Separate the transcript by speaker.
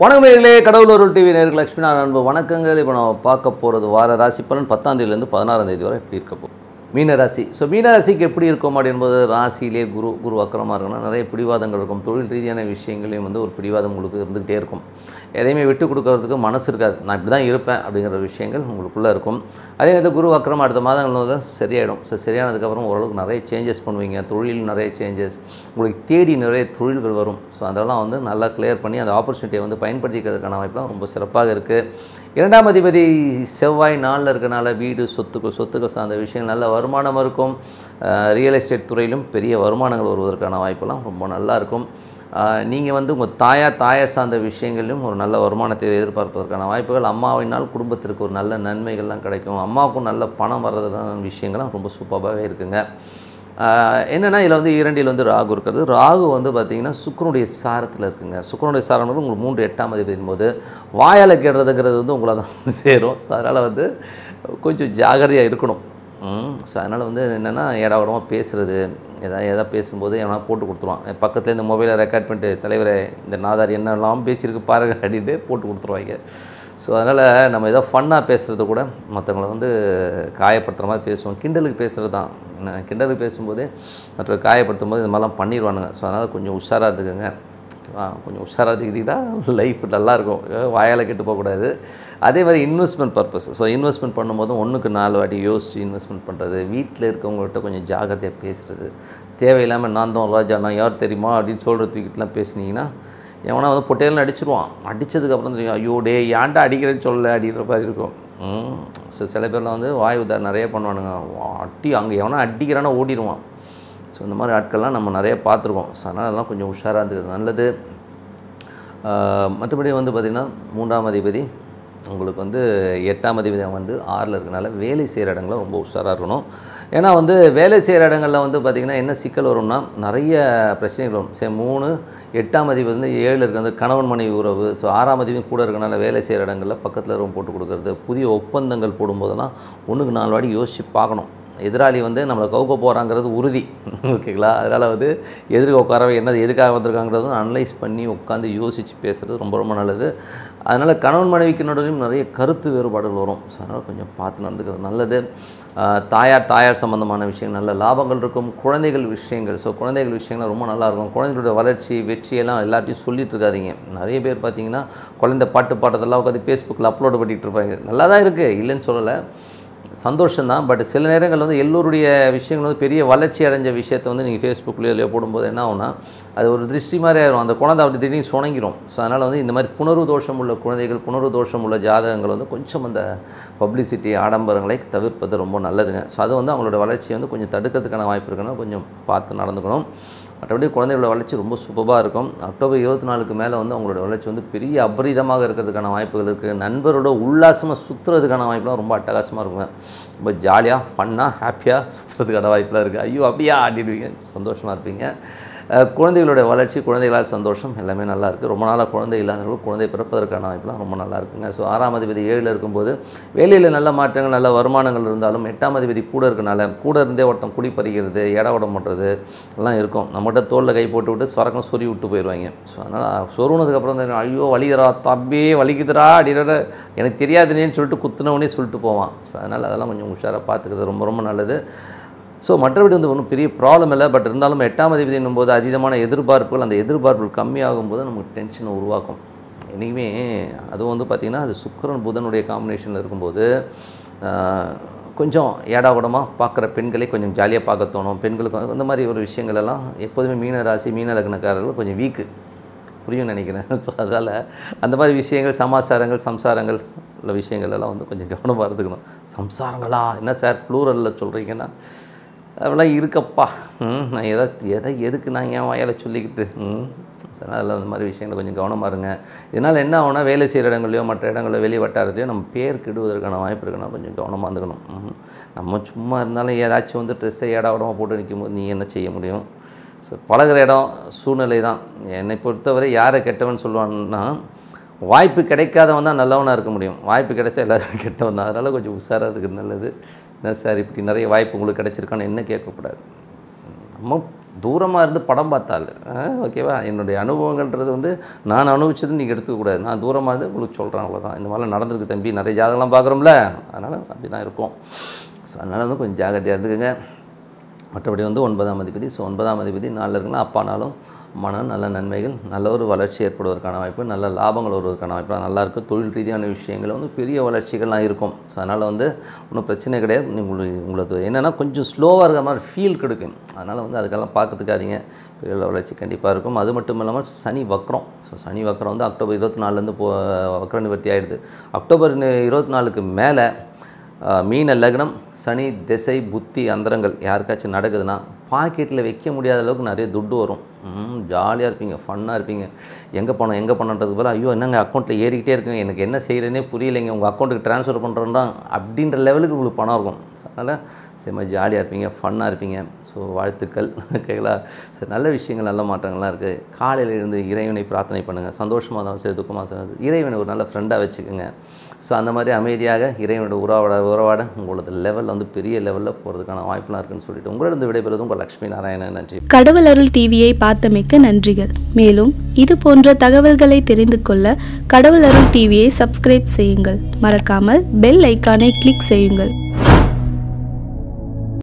Speaker 1: வணக்கம் நேர்களே கடவுளூர் டிவி நேர்கள் லட்சுமி நாராயண அன்பு வணக்கங்கள் இப்போ நம்ம பார்க்க போகிறது வார ராசி பலன் பத்தாம் தேதியிலேருந்து பதினாறாம் தேதி வரை எப்படி இருக்க போகுது மீன ராசி ஸோ மீன ராசிக்கு எப்படி இருக்கும் அப்படின்பது ராசியிலே குரு குரு வக்கரமாக இருக்குன்னா நிறைய பிடிவாதங்கள் இருக்கும் தொழில் ரீதியான விஷயங்களையும் வந்து ஒரு பிடிவாதம் உங்களுக்கு இருந்துகிட்டே இருக்கும் எதையுமே விட்டு கொடுக்கறதுக்கு மனசு இருக்காது நான் இப்படி தான் இருப்பேன் அப்படிங்கிற விஷயங்கள் உங்களுக்குள்ளே இருக்கும் அதே நேரத்தில் குரு வக்கரம் அடுத்த மாதங்கள் வந்து சரியாயிடும் ஸோ சரியானதுக்கப்புறம் ஓரளவுக்கு நிறைய சேஞ்சஸ் பண்ணுவீங்க தொழில் நிறைய சேஞ்சஸ் உங்களுக்கு தேடி நிறைய தொழில்கள் வரும் ஸோ அதெல்லாம் வந்து நல்லா கிளியர் பண்ணி அந்த ஆப்பர்ச்சுனிட்டியை வந்து பயன்படுத்திக்கிறதுக்கான வாய்ப்புலாம் ரொம்ப சிறப்பாக இருக்குது இரண்டாம் அதிபதி செவ்வாய் நாளில் இருக்கனால வீடு சொத்துக்கள் சொத்துக்கள் சார்ந்த விஷயங்கள் நல்ல வருமானம் இருக்கும் ரியல் எஸ்டேட் துறையிலும் பெரிய வருமானங்கள் வருவதற்கான வாய்ப்பெல்லாம் ரொம்ப நல்லா இருக்கும் நீங்கள் வந்து உங்கள் தாயார் தாயார் சார்ந்த விஷயங்களிலும் ஒரு நல்ல வருமானத்தை எதிர்பார்ப்பதற்கான வாய்ப்புகள் அம்மாவினால் குடும்பத்திற்கு ஒரு நல்ல நன்மைகள்லாம் கிடைக்கும் அம்மாவுக்கும் நல்ல பணம் வர்றதுக்கான விஷயங்கள்லாம் ரொம்ப சூப்பராகவே இருக்குங்க ஆஹ் என்னன்னா இதில் வந்து இரண்டில் வந்து ராகு இருக்கிறது ராகு வந்து பார்த்திங்கன்னா சுக்கரனுடைய சாரத்தில் இருக்குங்க சுக்கரனுடைய சாரம் வந்து உங்களுக்கு மூன்று எட்டாம் அதிபதியின் போது வாயால் கெடுறதுங்கிறது வந்து உங்களை தான் சேரும் ஸோ அதனால் வந்து கொஞ்சம் ஜாகிரதையாக இருக்கணும் ஸோ அதனால் வந்து என்னென்னா ஏடாவிடமாக பேசுகிறது எதாவது எதாவது பேசும்போது எவனா போட்டு கொடுத்துருவான் என் பக்கத்துல இந்த மொபைலை ரெக்கார்ட் பண்ணிட்டு தலைவரை இந்த நாதார் என்னெல்லாம் பேசியிருக்கு பாருங்க அப்படின்ட்டு போட்டு கொடுத்துருவாங்க ஸோ அதனால் நம்ம ஏதோ ஃபன்னாக பேசுகிறது கூட மற்றவங்கள வந்து காயப்படுத்துகிற மாதிரி பேசுவோம் கிண்டலுக்கு பேசுகிறது தான் என்ன, கிண்டலுக்கு பேசும்போது மற்ற காயப்படுத்தும் போது இந்த மாதிரிலாம் பண்ணிடுவானுங்க ஸோ அதனால் கொஞ்சம் உஷாராக இருந்துக்குங்க ஆ, கொஞ்சம் உஷாராக இருந்துக்கிட்டிங்கன்னா லைஃப் நல்லாயிருக்கும் வாயால் கெட்டு போகக்கூடாது அதே மாதிரி இன்வெஸ்ட்மெண்ட் பர்பஸ் ஸோ இன்வெஸ்ட்மெண்ட் பண்ணும்போது ஒன்றுக்கு நாலு வாட்டி யோசித்து இன்வெஸ்ட்மெண்ட் பண்ணுறது வீட்டில் இருக்கவங்ககிட்ட கொஞ்சம் ஜாகிரதையாக பேசுகிறது தேவையில்லாமல் நான் தான் ராஜா நான் யார் தெரியுமா அப்படின்னு சொல்கிற தூக்கிட்டுலாம் பேசுனீங்கன்னா எவனா வந்து பொட்டையல்னு அடிச்சிருவான் அடித்ததுக்கப்புறம் தெரியும் ஐயோ டே ஏன்டா அடிக்கிறேன்னு சொல்லல அப்படின்ற மாதிரி இருக்கும் ஸோ சில பேர்லாம் வந்து வாய் உதாரணம் நிறைய பண்ணுவானுங்க அடி அங்கே எவனா அடிக்கிறானா ஓடிடுவான் ஸோ இந்த மாதிரி ஆட்கள்லாம் நம்ம நிறைய பார்த்துருக்கோம் ஸோ அதனால் அதெல்லாம் கொஞ்சம் உஷாராக இருந்துக்கிறது நல்லது ஆஹ் மற்றபடி வந்து பார்த்திங்கன்னா மூன்றாம் அதிபதி உங்களுக்கு வந்து எட்டாம் அதிபதி வந்து ஆறில் இருக்கனால வேலை செய்கிற இடங்கள ரொம்ப உஷாராக இருக்கணும் ஏன்னா வந்து வேலை செய்கிற இடங்களில் வந்து பார்த்திங்கன்னா என்ன சிக்கல் வரும்னா நிறைய பிரச்சனைகள் வரும் சரி மூணு எட்டாம் அதிபதி வந்து ஏழில் இருக்கிறது கணவன் மனைவி உறவு ஸோ ஆறாம் அதிபதி கூட இருக்கனால வேலை செய்கிற இடங்களில் பக்கத்தில் ரூம் போட்டு கொடுக்கறது புதிய ஒப்பந்தங்கள் போடும்போதெல்லாம் ஒன்றுக்கு நாலு வாட்டி யோசித்து பார்க்கணும் எதிராளி வந்து நம்மளை கவுக்க போகிறாங்கிறது உறுதி ஓகேங்களா அதனால் வந்து எதிர்க்க உட்காரவே என்னது எதுக்காக வந்திருக்காங்கிறதும் அனலைஸ் பண்ணி உட்காந்து யோசித்து பேசுகிறது ரொம்ப ரொம்ப நல்லது அதனால் கணவன் மனைவிக்கு நடுவிலும் நிறைய கருத்து வேறுபாடுகள் வரும் ஸோ அதனால் கொஞ்சம் பார்த்து நடந்துக்கிறது நல்லது ஆஹ் தாயார் தாயார் சம்மந்தமான விஷயங்கள் நல்ல லாபங்கள் இருக்கும் குழந்தைகள் விஷயங்கள் ஸோ குழந்தைகள் விஷயங்கள் ரொம்ப நல்லா இருக்கும் குழந்தைகளோட வளர்ச்சி வெற்றியெல்லாம் எல்லாத்தையும் சொல்லிட்டு இருக்காதீங்க நிறைய பேர் பார்த்தீங்கன்னா குழந்தை பாட்டு பாட்டதெல்லாம் உட்காந்து ஃபேஸ்புக்கில் அப்லோடு பண்ணிகிட்டு இருப்பாங்க நல்லா தான் இருக்குது இல்லைன்னு சொல்லலை சந்தோஷம்தான் பட் சில நேரங்கள் வந்து எல்லோருடைய விஷயங்கள் வந்து பெரிய வளர்ச்சி அடைஞ்ச விஷயத்தை வந்து நீங்கள் ஃபேஸ்புக்லேயோ போடும்போது என்ன ஆகும்னா அது ஒரு திருஷ்டி மாதிரி ஆயிரும் அந்த குழந்தை அப்படி திடீர்னு சுணங்கிரும் ஸோ அதனால் வந்து இந்த மாதிரி புணர்வு தோஷம் உள்ள குழந்தைகள் புணர்வு தோஷம் உள்ள ஜாதகங்கள் வந்து கொஞ்சம் அந்த பப்ளிசிட்டி ஆடம்பரங்களை தவிர்ப்பது ரொம்ப நல்லதுங்க ஸோ அது வந்து அவங்களோட வளர்ச்சியை வந்து கொஞ்சம் தடுக்கிறதுக்கான வாய்ப்பு இருக்குன்னா கொஞ்சம் பார்த்து நடந்துக்கணும் மற்றபடி குழந்தைகளோட வளர்ச்சி ரொம்ப சூப்பராக இருக்கும் அக்டோபர் இருபத்தி நாலுக்கு மேலே வந்து அவங்களோட வளர்ச்சி வந்து பெரிய அபரிதமாக இருக்கிறதுக்கான வாய்ப்புகள் இருக்குது நண்பரோட உல்லாசமாக சுற்றுறதுக்கான வாய்ப்புலாம் ரொம்ப அட்டகாசமாக இருக்குங்க ரொம்ப ஜாலியாக ஃபன்னாக ஹாப்பியாக சுற்றுறதுக்கான வாய்ப்புலாம் இருக்குது ஐயோ அப்படியா ஆடிடுவீங்க சந்தோஷமாக இருப்பீங்க அஹ் குழந்தைகளோட வளர்ச்சி குழந்தைகளால் சந்தோஷம் எல்லாமே நல்லா இருக்குது ரொம்ப நாளாக குழந்தை இல்லாதவர்கள் குழந்தை பிறப்பதற்கான வாய்ப்புலாம் ரொம்ப நல்லா இருக்குங்க ஸோ ஆறாம் அதிபதி ஏழில் இருக்கும்போது வேலையில் நல்ல மாற்றங்கள் நல்ல வருமானங்கள் இருந்தாலும் எட்டாம் அதிபதி கூட இருக்கனால கூட இருந்தே ஒருத்தன் குடி பறிக்கிறது இட உடம் பண்ணுறது எல்லாம் இருக்கும் நம்மகிட்ட தோளில் கை போட்டு விட்டு சொரக்கம் சொறி விட்டு போயிடுவாங்க ஸோ அதனால் சொருனதுக்கப்புறம் தான் ஐயோ வலிக்கிறா தம்பி வலிக்குதுடா அப்படின்ற எனக்கு தெரியாதுனேன்னு சொல்லிட்டு குத்துனவனே சொல்லிட்டு போவான் ஸோ அதனால் அதெல்லாம் கொஞ்சம் உஷாராக பார்த்துக்கிறது ரொம்ப ரொம்ப நல்லது ஸோ மற்றபடி வந்து ஒன்றும் பெரிய ப்ராப்ளம் இல்லை பட் இருந்தாலும் எட்டாம் அதிபதி போது அதீதமான எதிர்பார்ப்புகள் அந்த எதிர்பார்ப்புகள் கம்மியாகும் போது நமக்கு டென்ஷனை உருவாக்கும் என்றைக்குமே அதுவும் வந்து பார்த்திங்கன்னா அது சுக்கிரன் புதனுடைய காம்பினேஷனில் இருக்கும்போது ஆஹ், கொஞ்சம் ஏடாகுடமாக பார்க்குற பெண்களை கொஞ்சம் ஜாலியாக பார்க்க தோணும் பெண்களுக்கு இந்த மாதிரி ஒரு விஷயங்கள் எல்லாம் எப்போதுமே மீன ராசி மீன லக்னக்காரர்கள் கொஞ்சம் வீக்கு புரியும் நினைக்கிறேன் ஸோ அதனால் அந்த மாதிரி விஷயங்கள் சமாச்சாரங்கள் சம்சாரங்கள் உள்ள விஷயங்கள் எல்லாம் வந்து கொஞ்சம் கவனமாக இருந்துக்கணும் சம்சாரங்களா என்ன சார் ப்ளூரலில் சொல்கிறீங்கன்னா அதெல்லாம் இருக்கப்பா ம் நான் எதை எதை எதுக்கு நான் என் வாயால் சொல்லிக்கிட்டு ம் சரி அதில் அந்த மாதிரி விஷயங்கள் கொஞ்சம் கவனமாக இருங்க இதனால் என்ன ஆகும்னா வேலை செய்கிற இடங்களையோ மற்ற இடங்களிலோ வெளி வட்டாரத்தையோ நம்ம பேர் கெடுவதற்கான வாய்ப்பு இருக்குன்னா கொஞ்சம் கவனமாக இருந்துக்கணும் ம். நம்ம சும்மா இருந்தாலும் ஏதாச்சும் வந்து ட்ரெஸ்ஸை ஏடாவிடமாக போட்டு நிற்கும்போது நீ என்ன செய்ய முடியும் ஸோ பழகுற இடம் சூழ்நிலை தான் என்னை பொறுத்தவரை யாரை கெட்டவன் சொல்லுவான்னா வாய்ப்பு கிடைக்காதவன் தான் நல்லவனாக இருக்க முடியும் வாய்ப்பு கிடைச்சா எல்லாருமே கெட்டவன் தான் அதனால் கொஞ்சம் உஷாராக இருக்கிறது நல்லது என்ன சார் இப்படி நிறைய வாய்ப்பு உங்களுக்கு கிடைச்சிருக்கான்னு என்ன கேட்கக்கூடாது நம்ம தூரமாக இருந்து படம் பார்த்தால் ஓகேவா என்னுடைய அனுபவங்கன்றது வந்து நான் அனுபவிச்சது நீங்கள் எடுத்துக்கக்கூடாது நான் தூரமாக இருந்து உங்களுக்கு சொல்கிறேன் அவ்வளோதான் இந்த மாதிரிலாம் நடந்திருக்கு தம்பி நிறைய ஜாதகம்லாம் பார்க்குறோம்ல அதனால் அப்படி தான் இருக்கும் ஸோ அதனால் வந்து கொஞ்சம் ஜாகிரதையாக இருந்துக்கோங்க மற்றபடி வந்து ஒன்பதாம் அதிபதி ஸோ ஒன்பதாம் அதிபதி நாளில் இருக்குன்னா அப்பானாலும் மனம் நல்ல நன்மைகள் நல்ல ஒரு வளர்ச்சி ஏற்படுவதற்கான வாய்ப்பு நல்ல லாபங்கள் வருவதற்கான வாய்ப்பு நல்லா இருக்குது தொழில் ரீதியான விஷயங்கள் வந்து பெரிய வளர்ச்சிகள்லாம் இருக்கும் ஸோ அதனால் வந்து ஒன்றும் பிரச்சனை கிடையாது உங்களுக்கு உங்களுக்கு என்னென்னா கொஞ்சம் ஸ்லோவாக இருக்கிற மாதிரி ஃபீல் கிடைக்கும் அதனால் வந்து அதுக்கெல்லாம் பார்க்கறதுக்காதீங்க பெரிய வளர்ச்சி கண்டிப்பாக இருக்கும் அது மட்டும் இல்லாமல் சனி வக்ரம் ஸோ சனி வக்ரம் வந்து அக்டோபர் இருபத்தி நாலுலேருந்து போ வக்ர நிவர்த்தி ஆகிடுது அக்டோபர் இருபத்தி நாலுக்கு மேலே ஆஹ் மீன லக்னம் சனி திசை புத்தி அந்தரங்கள் யாருக்காச்சும் நடக்குதுன்னா பாக்கெட்டில் வைக்க முடியாத அளவுக்கு நிறைய துட்டு வரும் ஜாலியாக இருப்பீங்க ஃபன்னாக இருப்பீங்க எங்கே போனோம் எங்கே போனோன்றது போல ஐயோ என்னங்க அக்கௌண்ட்டில் ஏறிக்கிட்டே இருக்குங்க எனக்கு என்ன செய்கிறேனே புரியலைங்க உங்கள் அக்கௌண்ட்டுக்கு ட்ரான்ஸ்ஃபர் பண்ணுறோன்னா அப்படின்ற லெவலுக்கு உங்களுக்கு பணம் இருக்கும் ஸோ அதனால் செம்ம ஜாலியாக இருப்பீங்க ஃபன்னாக இருப்பீங்க ஸோ வாழ்த்துக்கள் ஓகேங்களா சரி நல்ல விஷயங்கள் நல்ல மாற்றங்கள்லாம் இருக்குது காலையில் எழுந்து இறைவனை பிரார்த்தனை பண்ணுங்கள் சந்தோஷமாக இருந்தாலும் சரி துக்கமாக இருந்தாலும் சரி இறைவனை ஒரு நல்ல ஃப்ரெண்டாக வச்சுக்கோங்க ஸோ அந்த மாதிரி அமைதியாக இறைவனோட உறவாட உறவாட உங்களோட லெவல் வந்து பெரிய லெவலில் போகிறதுக்கான வாய்ப்புலாம் இருக்குன்னு சொல்லிட்டு உங்களிடம் விடைபெறுவது உங்கள் லக்ஷ்மி நாராயணன் நன்றி
Speaker 2: கடவுள் அருள் டிவியை பார்த்தமைக்க நன்றிகள் மேலும் இது போன்ற தகவல்களை தெரிந்து கொள்ள கடவுள் அருள் டிவியை சப்ஸ்கிரைப் செய்யுங்கள் மறக்காமல் பெல் ஐக்கானை கிளிக் செய்யுங்கள்